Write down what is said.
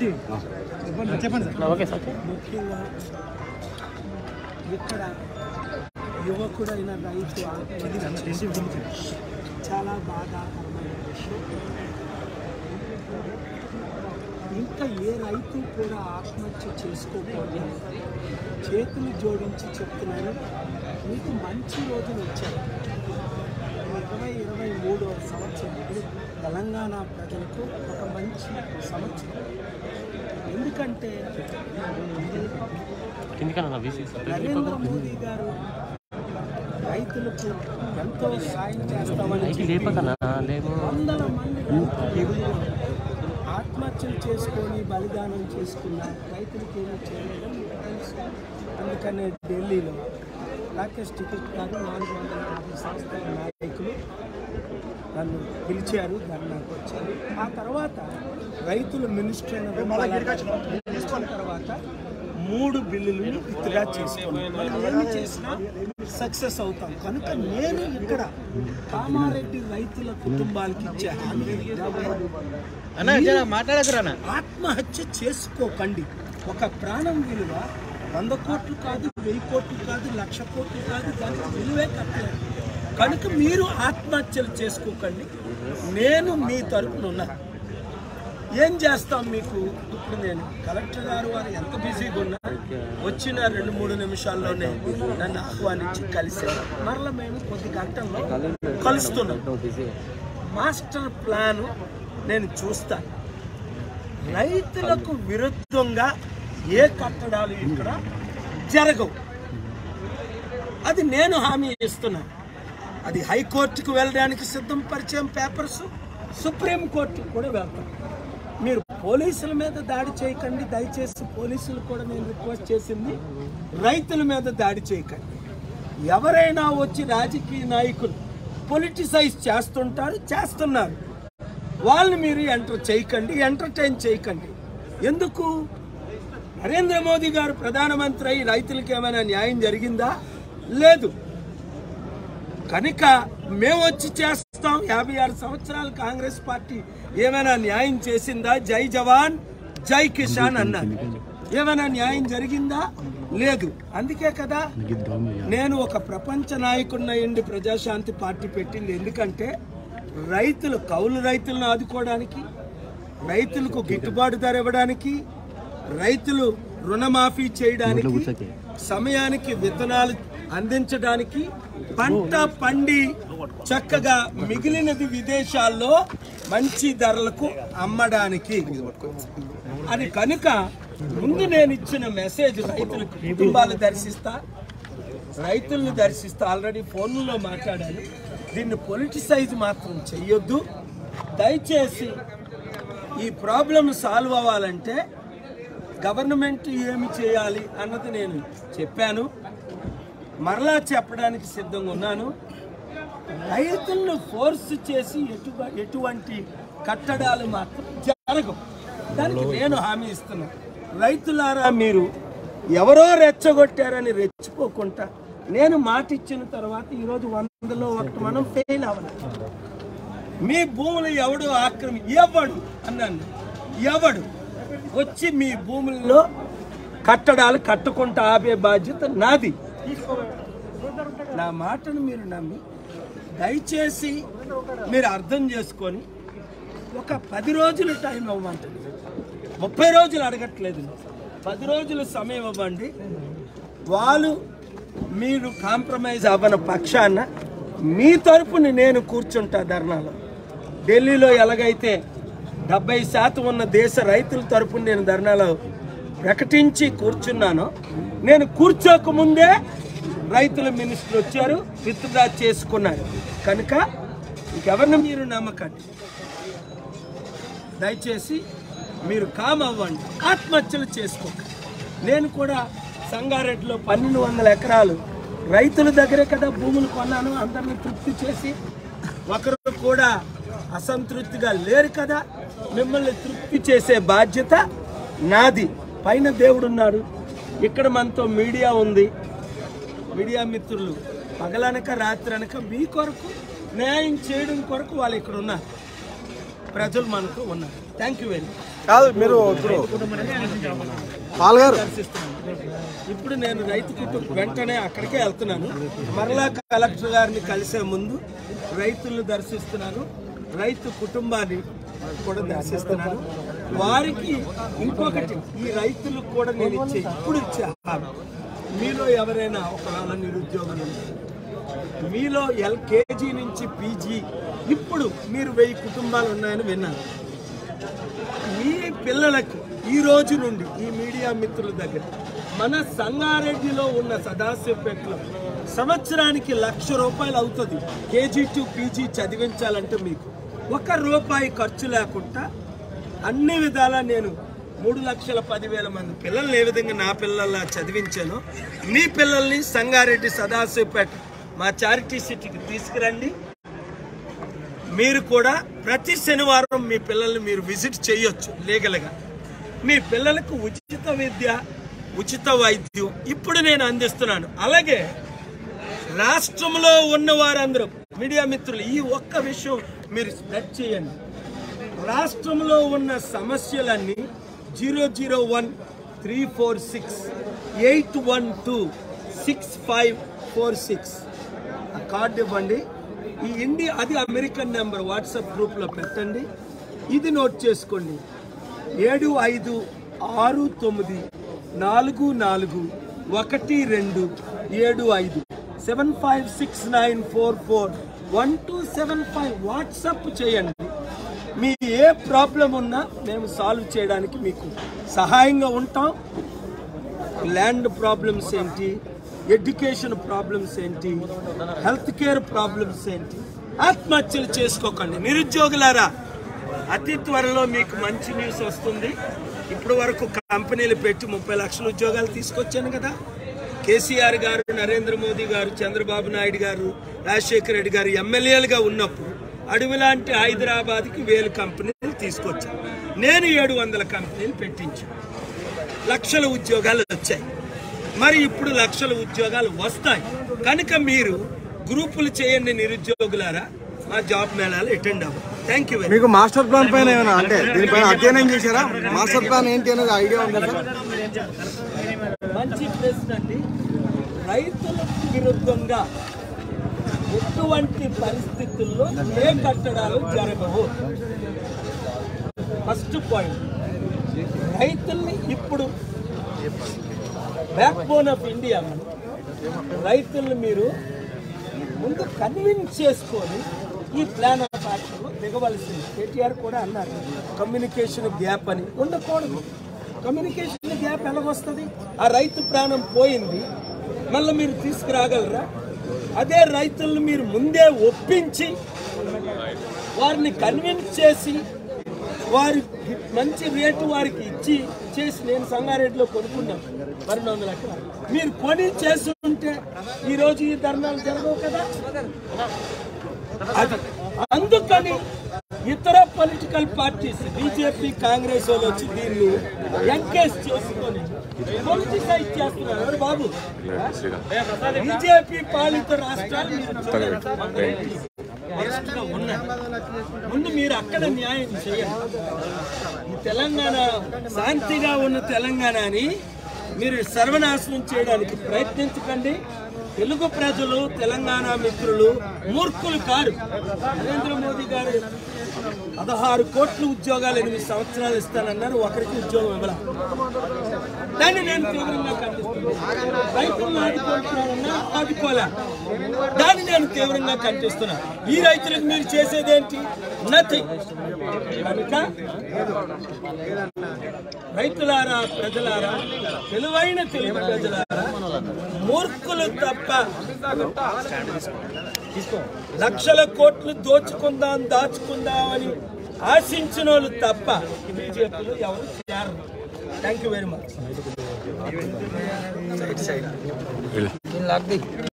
చెప్పండి sir okay sir ముఖ్యంగా ఇక్కడ యువకుడైన రైతు ఆత్మహత్య చాలా బాధాకరమైన విషయం ఇంకా ఏ రైతు కూడా ఆత్మహత్య చేసుకోకూడదు చేతులు జోడించి చెప్తున్నాను మీకు మంచి రోజులు వచ్చాయి ఇరవై ఇరవై మూడవ సంవత్సరం తెలంగాణ ప్రజలకు ఒక మంచి సంవత్సరం ఎందుకంటే కిందికన్నా వీసీ సార్ నరేంద్ర మోదీ గారు రైతులకు ఎంతో సాయం చేస్తామని పైకి చెప్పి లేపకనా లేము వందల మంది రైతులు ఆత్మహత్యలు చేసుకొని బలిదానం చేసుకున్నారు రైతులకు ఏమీ చేయలేదని మీకు తెలుసు అందుకనే ఢిల్లీలో రాకేష్ టికెట్ గారు నాలుగు వందల యాభై సంస్థల నాయకులు నన్ను పిలిచారు ధర్నాకు వచ్చారు ఆ తర్వాత రైతులు మినిస్టర్ తీసుకున్న తర్వాత మూడు బిల్లులు విత్డ్రా చేసుకున్నాను మనం ఏమి చేసినా సక్సెస్ అవుతాం కనుక నేను ఇక్కడ కామారెడ్డి రైతుల కుటుంబాలకి ఇచ్చే హామీ ఏంటంటే ఆత్మహత్య చేసుకోకండి ఒక ప్రాణం విలువ వంద కోట్లు కాదు వెయ్యి కోట్లు కాదు లక్ష కోట్లు కాదు దానికి విలువే కట్టలేదు కనుక మీరు ఆత్మహత్యలు చేసుకోకండి నేను మీ తరపున ఉన్నాను ఏం చేస్తాం మీకు ఇప్పుడు నేను కలెక్టర్ గారు వారు ఎంత బిజీగా ఉన్నా వచ్చిన రెండు మూడు నిమిషాల్లోనే నన్ను ఆహ్వానించి కలిసారు మరలా మేము కొద్ది గంటల్లో కలుస్తున్నాం మాస్టర్ ప్లాన్ నేను చూస్తాను రైతులకు విరుద్ధంగా ఏ కట్టడాలు ఇక్కడ జరగవు అది నేను హామీ ఇస్తున్నాను అది హైకోర్టుకు వెళ్ళడానికి సిద్ధం పరిచయం పేపర్స్ సుప్రీంకోర్టుకు కూడా వెళ్తాం మీరు పోలీసుల మీద దాడి చేయకండి దయచేసి పోలీసులు కూడా నేను రిక్వెస్ట్ చేసింది రైతుల మీద దాడి చేయకండి ఎవరైనా వచ్చి రాజకీయ నాయకులు పొలిటిసైజ్ చేస్తుంటారు చేస్తున్నారు వాళ్ళని మీరు ఎంటర్ చేయకండి ఎంటర్టైన్ చేయకండి ఎందుకు నరేంద్ర మోదీ గారు ప్రధానమంత్రి అయి రైతులకు ఏమైనా న్యాయం జరిగిందా లేదు కనుక మేము వచ్చి చేస్తాం యాభై ఆరు సంవత్సరాలు కాంగ్రెస్ పార్టీ ఏమైనా న్యాయం చేసిందా జై జవాన్ జై కిసాన్ అన్నారు ఏమైనా న్యాయం జరిగిందా లేదు అందుకే కదా నేను ఒక ప్రపంచ నాయకుడినయ్యండి ప్రజాశాంతి పార్టీ పెట్టింది ఎందుకంటే రైతులు కౌలు రైతులను ఆదుకోవడానికి రైతులకు గిట్టుబాటు ధర ఇవ్వడానికి రైతులు రుణమాఫీ చేయడానికి సమయానికి విత్తనాలు అందించడానికి పంట పండి చక్కగా మిగిలినది విదేశాల్లో మంచి ధరలకు అమ్మడానికి అది కనుక ముందు నేను ఇచ్చిన మెసేజ్ రైతులకు కుటుంబాలు దర్శిస్తా రైతులను దర్శిస్తా ఆల్రెడీ ఫోన్లో మాట్లాడాను దీన్ని పొలిటిసైజ్ మాత్రం చెయ్యొద్దు దయచేసి ఈ ప్రాబ్లం సాల్వ్ అవ్వాలంటే గవర్నమెంట్ ఏమి చేయాలి అన్నది నేను చెప్పాను మరలా చెప్పడానికి సిద్ధంగా ఉన్నాను రైతులను ఫోర్స్ చేసి ఎటు ఎటువంటి కట్టడాలు మాత్రం జరగవు దానికి నేను హామీ ఇస్తున్నాను రైతులారా మీరు ఎవరో రెచ్చగొట్టారని రెచ్చిపోకుండా నేను మాట ఇచ్చిన తర్వాత ఈరోజు వందలో ఒకటి మనం ఫెయిల్ అవ్వాలి మీ భూములు ఎవడు ఆక్రమి ఎవడు అన్నాను ఎవడు వచ్చి మీ భూముల్లో కట్టడాలు కట్టుకుంటా ఆపే బాధ్యత నాది నా మాటను మీరు నమ్మి దయచేసి మీరు అర్థం చేసుకొని ఒక పది రోజులు టైం ఇవ్వమంటుంది ముప్పై రోజులు అడగట్లేదు పది రోజులు సమయం ఇవ్వండి వాళ్ళు మీరు కాంప్రమైజ్ అవ్వన పక్షాన మీ తరపుని నేను కూర్చుంటా ధర్నాలో ఢిల్లీలో ఎలాగైతే డెబ్బై శాతం ఉన్న దేశ రైతుల తరపున నేను ధర్నాలో ప్రకటించి కూర్చున్నానో నేను కూర్చోకముందే రైతుల మినిస్టర్ వచ్చారు విత్డ్రా చేసుకున్నారు కనుక ఇంకెవరిని మీరు నమ్మకండి దయచేసి మీరు కామ్ అవ్వండి ఆత్మహత్యలు చేసుకోకండి నేను కూడా సంగారెడ్డిలో పన్నెండు వందల ఎకరాలు రైతుల దగ్గరే కదా భూములు కొన్నాను అందరిని తృప్తి చేసి ఒకరు కూడా అసంతృప్తిగా లేరు కదా మిమ్మల్ని తృప్తి చేసే బాధ్యత నాది పైన దేవుడు ఉన్నాడు ఇక్కడ మనతో మీడియా ఉంది మీడియా మిత్రులు పగలనక రాత్రి అనక మీ కొరకు న్యాయం చేయడం కొరకు వాళ్ళు ఇక్కడ ఉన్నారు ప్రజలు మనతో ఉన్నారు థ్యాంక్ యూ వెరీ కాదు మీరు ఇప్పుడు పాల్ గారు దర్శిస్తున్నాను ఇప్పుడు నేను రైతు కుటుంబం వెంటనే అక్కడికే వెళ్తున్నాను మరలా కలెక్టర్ గారిని కలిసే ముందు రైతులను దర్శిస్తున్నాను రైతు కుటుంబాన్ని కూడా దర్శిస్తున్నాను వారికి ఇంకొకటి ఈ రైతులకు కూడా నేను ఇచ్చే ఇప్పుడు ఇచ్చే హామీ మీలో ఎవరైనా ఒకవేళ నిరుద్యోగులు ఉంటే, మీలో ఎల్కేజీ నుంచి పీజీ ఇప్పుడు మీరు వెయ్యి కుటుంబాలు ఉన్నాయని విన్నాను మీ పిల్లలకు ఈ రోజు నుండి ఈ మీడియా మిత్రుల దగ్గర మన సంగారెడ్డిలో ఉన్న సదాశివపేటలో సంవత్సరానికి లక్ష రూపాయలు అవుతుంది కేజీ టు పీజీ చదివించాలంటే మీకు ఒక రూపాయి ఖర్చు లేకుండా అన్ని విధాలా నేను మూడు లక్షల పదివేల మంది పిల్లల్ని ఏ విధంగా నా పిల్లల్లా చదివించానో మీ పిల్లల్ని సంగారెడ్డి సదాశివపేట మా చారిటీ సిటీకి తీసుకురండి మీరు కూడా ప్రతి శనివారం మీ పిల్లల్ని మీరు విజిట్ చేయొచ్చు లీగల్గా మీ పిల్లలకు ఉచిత విద్య ఉచిత వైద్యం ఇప్పుడు నేను అందిస్తున్నాను అలాగే రాష్ట్రంలో ఉన్న వారందరూ మీడియా మిత్రులు ఈ ఒక్క విషయం మీరు స్ప్రెడ్ చేయండి రాష్ట్రంలో ఉన్న సమస్యలన్నీ zero zero one three four six eight one two six five four six ఆ కార్డు ఇవ్వండి ఈ ఇండియా అది అమెరికన్ నెంబర్ వాట్సాప్ గ్రూప్లో పెట్టండి ఇది నోట్ చేసుకోండి ఏడు ఐదు ఆరు తొమ్మిది నాలుగు నాలుగు ఒకటి రెండు ఏడు ఐదు seven five six nine four four one two seven five WhatsApp చేయండి మీ ఏ ప్రాబ్లం ఉన్నా మేము సాల్వ్ చేయడానికి మీకు సహాయంగా ఉంటాం ల్యాండ్ ప్రాబ్లమ్స్ ఏంటి ఎడ్యుకేషన్ ప్రాబ్లమ్స్ ఏంటి హెల్త్ కేర్ ప్రాబ్లమ్స్ ఏంటి ఆత్మహత్యలు చేసుకోకండి నిరుద్యోగులారా అతి త్వరలో మీకు మంచి న్యూస్ వస్తుంది ఇప్పుడు వరకు కంపెనీలు పెట్టి ముప్పై లక్షల ఉద్యోగాలు తీసుకొచ్చాను కదా కేసీఆర్ గారు నరేంద్ర మోదీ గారు చంద్రబాబు నాయుడు గారు రాజశేఖర రెడ్డి గారు ఎమ్మెల్యేలుగా ఉన్నప్పుడు అడవి లాంటి హైదరాబాద్కి వేలు కంపెనీలు తీసుకొచ్చాను నేను ఏడు వందల కంపెనీలు పెట్టించాను లక్షల ఉద్యోగాలు వచ్చాయి మరి ఇప్పుడు లక్షల ఉద్యోగాలు వస్తాయి కనుక మీరు గ్రూపులు చేయండి నిరుద్యోగులారా మా జాబ్ మేళాలు అటెండ్ అవ్వండి థ్యాంక్ యూ వెరీ మీకు మాస్టర్ ప్లాన్ పైన ఏమైనా అంటే దీనిపైన అధ్యయనం చేశారా మాస్టర్ ప్లాన్ ఏంటి అనేది ఐడియా ఉందా సార్ మంచి ప్రశ్న అండి రైతులకు విరుద్ధంగా ఎటువంటి పరిస్థితుల్లో ఏ కట్టడాలు జరగవు ఫస్ట్ పాయింట్ రైతుల్ని ఇప్పుడు బ్యాక్ బోన్ ఆఫ్ ఇండియా మనం రైతుల్ని మీరు ముందు కన్విన్స్ చేసుకొని ఈ ప్లాన్ ఆఫ్ యాక్షన్లో దిగవలసింది కేటీఆర్ కూడా అన్నారు కమ్యూనికేషన్ గ్యాప్ అని ఉండకూడదు కమ్యూనికేషన్ గ్యాప్ ఎలాగొస్తుంది ఆ రైతు ప్రాణం పోయింది మళ్ళీ మీరు తీసుకురాగలరా అదే రైతులను మీరు ముందే ఒప్పించి వారిని కన్విన్స్ చేసి వారి మంచి రేటు వారికి ఇచ్చి చేసి నేను సంగారెడ్డిలో కొనుక్కున్నాను రెండు వందల ఎకరాలు మీరు కొని చేసి ఉంటే ఈరోజు ఈ ధర్నాలు జరగవు కదా అది అందుకని ఇతర పొలిటికల్ పార్టీస్ బీజేపీ కాంగ్రెస్ వాళ్ళు వచ్చి దీన్ని ఎంకరేజ్ చేసుకొని పొలిటిసైజ్ చేస్తున్నారు ఎవరు బాబు బీజేపీ పాలిత రాష్ట్రాలు మీరు చూడండి. వరస్ట్ గా ఉన్నాయి ముందు మీరు అక్కడ న్యాయం చేయండి ఈ తెలంగాణ శాంతిగా ఉన్న తెలంగాణని మీరు సర్వనాశనం చేయడానికి ప్రయత్నించకండి తెలుగు ప్రజలు తెలంగాణ మిత్రులు మూర్ఖులు కారు నరేంద్ర మోదీ గారు పదహారు కోట్ల ఉద్యోగాలు ఎనిమిది సంవత్సరాలు ఇస్తానన్నారు ఒకరికి ఉద్యోగం ఇవ్వాల దాన్ని నేను తీవ్రంగా ఖండిస్తున్నాను రైతులను ఆదుకుంటున్నానన్నా ఆదుకోలే దాన్ని నేను తీవ్రంగా ఖండిస్తున్నా ఈ రైతులకు మీరు చేసేదేంటి నథింగ్ కనుక రైతులారా ప్రజలారా తెలివైన తెలుగు ప్రజలారా మూర్ఖులు తప్ప లక్షల కోట్లు దోచుకుందాం దాచుకుందాం అని ఆశించిన వాళ్ళు తప్ప బీజేపీలో ఎవరు చేరరు థ్యాంక్ యూ వెరీ మచ్